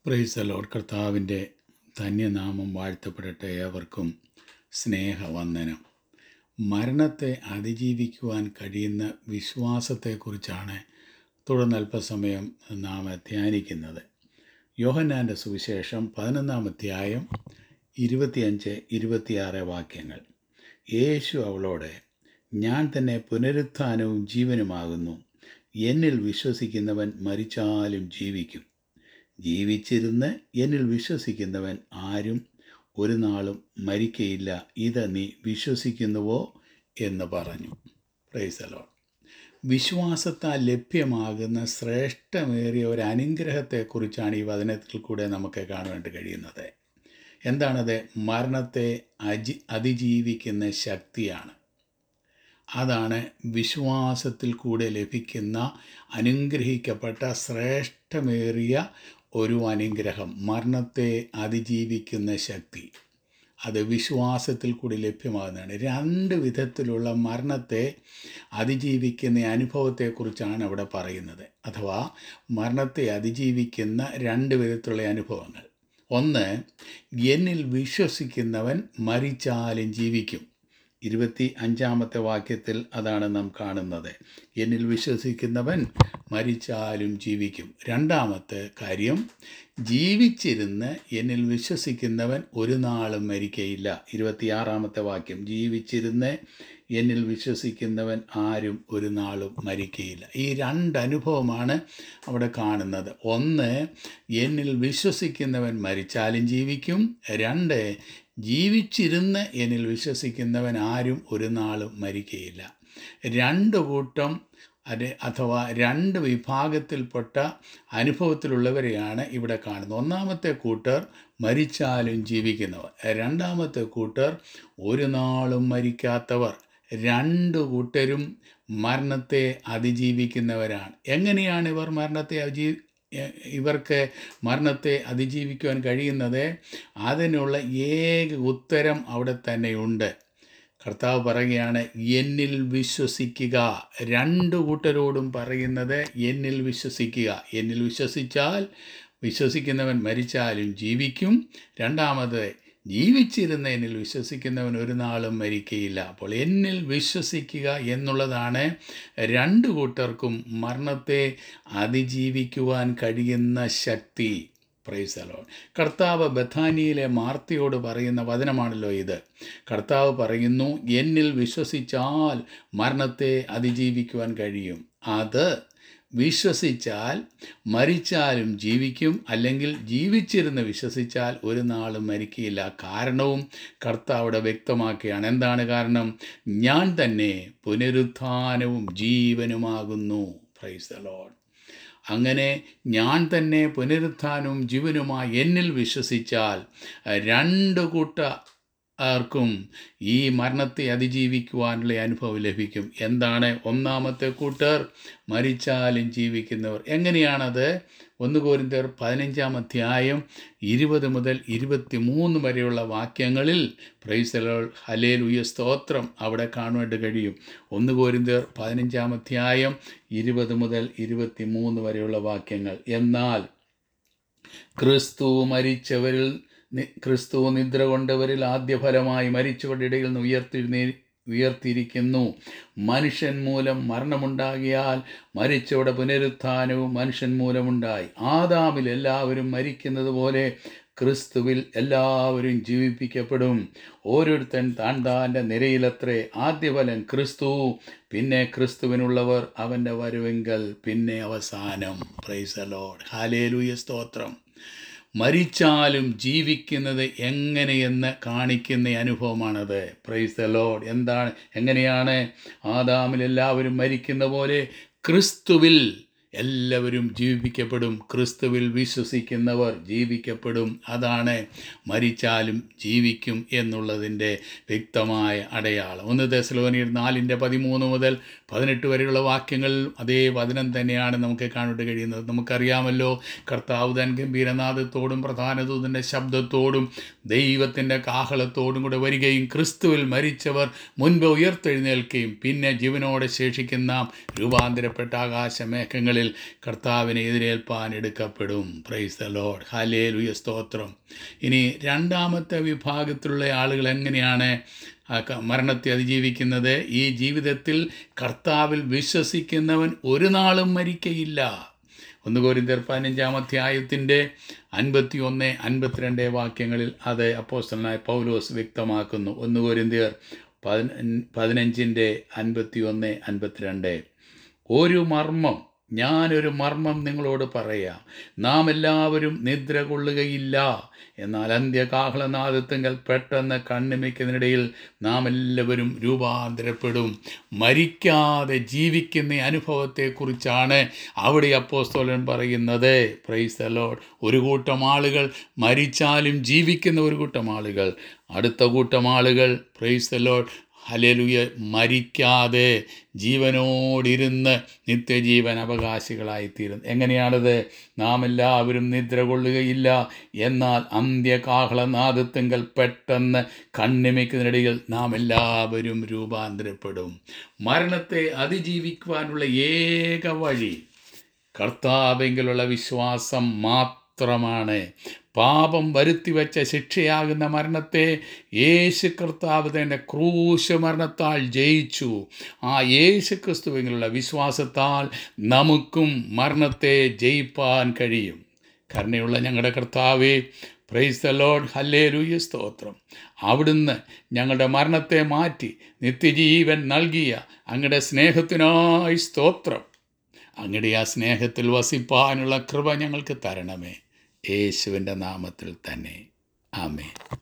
price load കർത്താവിൻ്റെ ധന്യനാമം വാഴ്ത്തപ്പെടട്ടെ ഏവർക്കും സ്നേഹവന്ദനം മരണത്തെ അതിജീവിക്കുവാൻ കഴിയുന്ന വിശ്വാസത്തെക്കുറിച്ചാണ് തുടർന്ന് അല്പസമയം നാം ധ്യാനിക്കുന്നത് യോഹന്നാൻ്റെ സുവിശേഷം പതിനൊന്നാം അധ്യായം ഇരുപത്തിയഞ്ച് ഇരുപത്തിയാറ് വാക്യങ്ങൾ യേശു അവളോട് ഞാൻ തന്നെ പുനരുത്ഥാനവും ജീവനുമാകുന്നു എന്നിൽ വിശ്വസിക്കുന്നവൻ മരിച്ചാലും ജീവിക്കും ജീവിച്ചിരുന്ന് എന്നിൽ വിശ്വസിക്കുന്നവൻ ആരും ഒരു നാളും മരിക്കയില്ല ഇത് നീ വിശ്വസിക്കുന്നുവോ എന്ന് പറഞ്ഞു പ്രൈസലോൺ വിശ്വാസത്താൽ ലഭ്യമാകുന്ന ശ്രേഷ്ഠമേറിയ ഒരു അനുഗ്രഹത്തെക്കുറിച്ചാണ് ഈ വചനത്തിൽ കൂടെ നമുക്ക് കാണുവാൻ കഴിയുന്നത് എന്താണത് മരണത്തെ അജി അതിജീവിക്കുന്ന ശക്തിയാണ് അതാണ് വിശ്വാസത്തിൽ കൂടെ ലഭിക്കുന്ന അനുഗ്രഹിക്കപ്പെട്ട ശ്രേഷ്ഠമേറിയ ഒരു അനുഗ്രഹം മരണത്തെ അതിജീവിക്കുന്ന ശക്തി അത് വിശ്വാസത്തിൽ കൂടി ലഭ്യമാകുന്നതാണ് രണ്ട് വിധത്തിലുള്ള മരണത്തെ അതിജീവിക്കുന്ന അനുഭവത്തെക്കുറിച്ചാണ് അവിടെ പറയുന്നത് അഥവാ മരണത്തെ അതിജീവിക്കുന്ന രണ്ട് വിധത്തിലുള്ള അനുഭവങ്ങൾ ഒന്ന് എന്നിൽ വിശ്വസിക്കുന്നവൻ മരിച്ചാലും ജീവിക്കും ഇരുപത്തി അഞ്ചാമത്തെ വാക്യത്തിൽ അതാണ് നാം കാണുന്നത് എന്നിൽ വിശ്വസിക്കുന്നവൻ മരിച്ചാലും ജീവിക്കും രണ്ടാമത്തെ കാര്യം ജീവിച്ചിരുന്ന് എന്നിൽ വിശ്വസിക്കുന്നവൻ ഒരു നാളും മരിക്കയില്ല ഇരുപത്തിയാറാമത്തെ വാക്യം ജീവിച്ചിരുന്ന് എന്നിൽ വിശ്വസിക്കുന്നവൻ ആരും ഒരു നാളും മരിക്കയില്ല ഈ രണ്ട് അനുഭവമാണ് അവിടെ കാണുന്നത് ഒന്ന് എന്നിൽ വിശ്വസിക്കുന്നവൻ മരിച്ചാലും ജീവിക്കും രണ്ട് ജീവിച്ചിരുന്ന് എന്നിൽ വിശ്വസിക്കുന്നവൻ ആരും ഒരു നാളും മരിക്കയില്ല രണ്ട് കൂട്ടം അത് അഥവാ രണ്ട് വിഭാഗത്തിൽപ്പെട്ട അനുഭവത്തിലുള്ളവരെയാണ് ഇവിടെ കാണുന്നത് ഒന്നാമത്തെ കൂട്ടർ മരിച്ചാലും ജീവിക്കുന്നവർ രണ്ടാമത്തെ കൂട്ടർ ഒരു നാളും മരിക്കാത്തവർ രണ്ട് കൂട്ടരും മരണത്തെ അതിജീവിക്കുന്നവരാണ് എങ്ങനെയാണ് ഇവർ മരണത്തെ അജീ ഇവർക്ക് മരണത്തെ അതിജീവിക്കുവാൻ കഴിയുന്നത് അതിനുള്ള ഏക ഉത്തരം അവിടെ തന്നെയുണ്ട് കർത്താവ് പറയുകയാണ് എന്നിൽ വിശ്വസിക്കുക രണ്ട് കൂട്ടരോടും പറയുന്നത് എന്നിൽ വിശ്വസിക്കുക എന്നിൽ വിശ്വസിച്ചാൽ വിശ്വസിക്കുന്നവൻ മരിച്ചാലും ജീവിക്കും രണ്ടാമത് ജീവിച്ചിരുന്ന എന്നിൽ വിശ്വസിക്കുന്നവൻ ഒരു നാളും മരിക്കയില്ല അപ്പോൾ എന്നിൽ വിശ്വസിക്കുക എന്നുള്ളതാണ് രണ്ട് കൂട്ടർക്കും മരണത്തെ അതിജീവിക്കുവാൻ കഴിയുന്ന ശക്തി പ്രൈസലോൺ കർത്താവ് ബഥാനിയിലെ മാർത്തിയോട് പറയുന്ന വചനമാണല്ലോ ഇത് കർത്താവ് പറയുന്നു എന്നിൽ വിശ്വസിച്ചാൽ മരണത്തെ അതിജീവിക്കുവാൻ കഴിയും അത് വിശ്വസിച്ചാൽ മരിച്ചാലും ജീവിക്കും അല്ലെങ്കിൽ ജീവിച്ചിരുന്ന് വിശ്വസിച്ചാൽ ഒരു നാളും മരിക്കില്ല കാരണവും കർത്താവിടെ വ്യക്തമാക്കുകയാണ് എന്താണ് കാരണം ഞാൻ തന്നെ പുനരുത്ഥാനവും ജീവനുമാകുന്നു പ്രൈസ് ദ ലോഡ് അങ്ങനെ ഞാൻ തന്നെ പുനരുത്ഥാനവും ജീവനുമായി എന്നിൽ വിശ്വസിച്ചാൽ രണ്ട് കൂട്ട ആർക്കും ഈ മരണത്തെ അതിജീവിക്കുവാനുള്ള അനുഭവം ലഭിക്കും എന്താണ് ഒന്നാമത്തെ കൂട്ടർ മരിച്ചാലും ജീവിക്കുന്നവർ എങ്ങനെയാണത് ഒന്ന് കോരിന്തർ പതിനഞ്ചാം അധ്യായം ഇരുപത് മുതൽ ഇരുപത്തി മൂന്ന് വരെയുള്ള വാക്യങ്ങളിൽ പ്രൈസലോൾ ഹലേൽ ഉയ സ്തോത്രം അവിടെ കാണുവാൻ കഴിയും ഒന്ന് കോരിന്തർ പതിനഞ്ചാം അധ്യായം ഇരുപത് മുതൽ ഇരുപത്തി മൂന്ന് വരെയുള്ള വാക്യങ്ങൾ എന്നാൽ ക്രിസ്തു മരിച്ചവരിൽ ക്രിസ്തു നിദ്ര കൊണ്ടവരിൽ ആദ്യഫലമായി മരിച്ചവരുടെ ഇടയിൽ നിന്ന് ഉയർത്തിരുന്നേ ഉയർത്തിയിരിക്കുന്നു മനുഷ്യൻ മൂലം മരണമുണ്ടാകിയാൽ മരിച്ചവരുടെ പുനരുത്ഥാനവും മനുഷ്യൻ മൂലമുണ്ടായി ആദാമിൽ എല്ലാവരും മരിക്കുന്നത് പോലെ ക്രിസ്തുവിൽ എല്ലാവരും ജീവിപ്പിക്കപ്പെടും ഓരോരുത്തൻ താൻ താൻ്റെ നിരയിലത്രേ ആദ്യഫലം ക്രിസ്തു പിന്നെ ക്രിസ്തുവിനുള്ളവർ അവൻ്റെ വരവെങ്കൽ പിന്നെ അവസാനം പ്രൈസ് ലോഡ് ഹാലേലൂയ സ്തോത്രം മരിച്ചാലും ജീവിക്കുന്നത് എങ്ങനെയെന്ന് കാണിക്കുന്ന അനുഭവമാണത് പ്രൈസ് ദ ലോഡ് എന്താണ് എങ്ങനെയാണ് ആദാമിൽ എല്ലാവരും മരിക്കുന്ന പോലെ ക്രിസ്തുവിൽ എല്ലാവരും ജീവിപ്പിക്കപ്പെടും ക്രിസ്തുവിൽ വിശ്വസിക്കുന്നവർ ജീവിക്കപ്പെടും അതാണ് മരിച്ചാലും ജീവിക്കും എന്നുള്ളതിൻ്റെ വ്യക്തമായ അടയാളം ഒന്ന് ദശലോനിയർ നാലിൻ്റെ പതിമൂന്ന് മുതൽ പതിനെട്ട് വരെയുള്ള വാക്യങ്ങൾ അതേ വചനം തന്നെയാണ് നമുക്ക് കാണാൻ കഴിയുന്നത് നമുക്കറിയാമല്ലോ കർത്താവ് തൻ ഗംഭീരനാഥത്തോടും പ്രധാനദൂതൻ്റെ ശബ്ദത്തോടും ദൈവത്തിൻ്റെ കാഹളത്തോടും കൂടെ വരികയും ക്രിസ്തുവിൽ മരിച്ചവർ മുൻപ് ഉയർത്തെഴുന്നേൽക്കുകയും പിന്നെ ജീവനോടെ ശേഷിക്കുന്ന രൂപാന്തരപ്പെട്ട ആകാശമേഘങ്ങളിൽ നാളുകളിൽ കർത്താവിനെ എതിരേൽപ്പാൻ എടുക്കപ്പെടും praise the lord hallelujah സ്തോത്രം ഇനി രണ്ടാമത്തെ വിഭാഗത്തിലുള്ള ആളുകൾ എങ്ങനെയാണ് ആ ക- മരണത്തെ അതിജീവിക്കുന്നത് ഈ ജീവിതത്തിൽ കർത്താവിൽ വിശ്വസിക്കുന്നവൻ ഒരു നാളും മരിക്കയില്ല ഒന്ന് കോരിന്തർ പതിനഞ്ചാം അധ്യായത്തിൻ്റെ അൻപത്തി ഒന്ന് അൻപത്തിരണ്ട് വാക്യങ്ങളിൽ അത് അപ്പോസ്റ്റലനായ പൗലോസ് വ്യക്തമാക്കുന്നു ഒന്ന് കോരിന്തിയർ പതിന പതിനഞ്ചിൻ്റെ അൻപത്തി ഒന്ന് അൻപത്തിരണ്ട് ഒരു മർമ്മം ഞാനൊരു മർമ്മം നിങ്ങളോട് പറയാം നാം എല്ലാവരും നിദ്ര കൊള്ളുകയില്ല എന്നാൽ അന്ത്യകാഹളനാദത്തെങ്കിൽ പെട്ടെന്ന് കണ്ണിമയ്ക്കുന്നതിനിടയിൽ നാം എല്ലാവരും രൂപാന്തരപ്പെടും മരിക്കാതെ ജീവിക്കുന്ന അനുഭവത്തെക്കുറിച്ചാണ് അവിടെ അപ്പോസ്തോലൻ പറയുന്നത് പ്രൈസ് ദ ലോർഡ് ഒരു കൂട്ടം ആളുകൾ മരിച്ചാലും ജീവിക്കുന്ന ഒരു കൂട്ടം ആളുകൾ അടുത്ത കൂട്ടം ആളുകൾ പ്രൈസ് ദ ലോർഡ് ഹലേലുയ മരിക്കാതെ ജീവനോടിരുന്ന് നിത്യജീവൻ അവകാശികളായിത്തീരും എങ്ങനെയാണത് നാം എല്ലാവരും നിദ്ര കൊള്ളുകയില്ല എന്നാൽ അന്ത്യകാഹളനാദത്തെങ്കൽ പെട്ടെന്ന് കണ്ണിമയ്ക്കുന്നതിനിടയിൽ നാം എല്ലാവരും രൂപാന്തരപ്പെടും മരണത്തെ അതിജീവിക്കുവാനുള്ള ഏക വഴി കർത്താവെങ്കിലുള്ള വിശ്വാസം മാത്രമാണ് പാപം വരുത്തിവെച്ച ശിക്ഷയാകുന്ന മരണത്തെ യേശു കർത്താവ് തന്നെ ക്രൂശ മരണത്താൽ ജയിച്ചു ആ യേശു ക്രിസ്തുവെങ്കിലുള്ള വിശ്വാസത്താൽ നമുക്കും മരണത്തെ ജയിപ്പാൻ കഴിയും കരുണയുള്ള ഞങ്ങളുടെ കർത്താവേ പ്രൈസ് ദ ലോഡ് ഹല്ലേലൂയ സ്തോത്രം അവിടുന്ന് ഞങ്ങളുടെ മരണത്തെ മാറ്റി നിത്യജീവൻ നൽകിയ അങ്ങയുടെ സ്നേഹത്തിനായി സ്തോത്രം അങ്ങയുടെ ആ സ്നേഹത്തിൽ വസിപ്പാനുള്ള കൃപ ഞങ്ങൾക്ക് തരണമേ യേശുവിൻ്റെ നാമത്തിൽ തന്നെ ആമേ